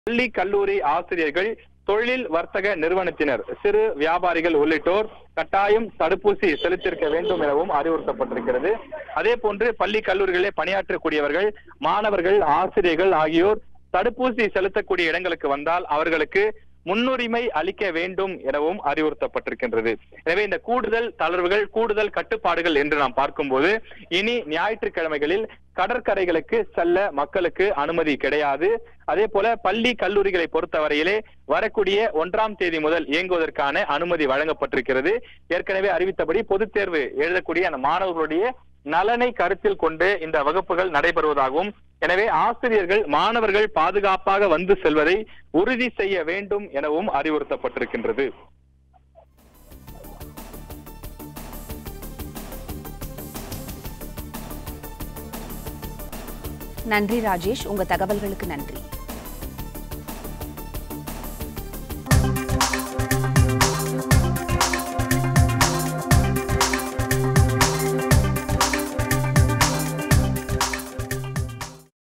பள்ளி கல்லூரி ஆசிரியர்கள் தொழில் வர்த்தக நிறுவனத்தினர் சிறு வியாபாரிகள் உள்ளிட்டோர் கட்டாயம் தடுப்பூசி செலுத்தியிருக்க வேண்டும் எனவும் அறிவுறுத்தப்பட்டிருக்கிறது அதே போன்று பள்ளி கல்லூரிகளிலே பணியாற்றக்கூடியவர்கள் மாணவர்கள் ஆசிரியர்கள் ஆகியோர் தடுப்பூசி செலுத்தக்கூடிய இடங்களுக்கு வந்தால் அவர்களுக்கு முன்னுரிமை அளிக்க வேண்டும் எனவும் அறிவுறுத்தப்பட்டிருக்கின்றது எனவே இந்த கூடுதல் தளர்வுகள் கூடுதல் கட்டுப்பாடுகள் என்று நாம் பார்க்கும்போது இனி ஞாயிற்றுக்கிழமைகளில் கடற்கரைகளுக்கு செல்ல மக்களுக்கு அனுமதி கிடையாது அதே போல பள்ளி கல்லூரிகளை பொறுத்தவரையிலே வரக்கூடிய ஒன்றாம் தேதி முதல் இயங்குவதற்கான அனுமதி வழங்கப்பட்டிருக்கிறது ஏற்கனவே அறிவித்தபடி பொதுத் தேர்வு எழுதக்கூடிய அந்த மாணவர்களுடைய நலனை கருத்தில் கொண்டு இந்த வகுப்புகள் நடைபெறுவதாகவும் எனவே ஆசிரியர்கள் மாணவர்கள் பாதுகாப்பாக வந்து செல்வதை உறுதி செய்ய வேண்டும் எனவும் அறிவுறுத்தப்பட்டிருக்கின்றது நன்றி ராஜேஷ் உங்க தகவல்களுக்கு நன்றி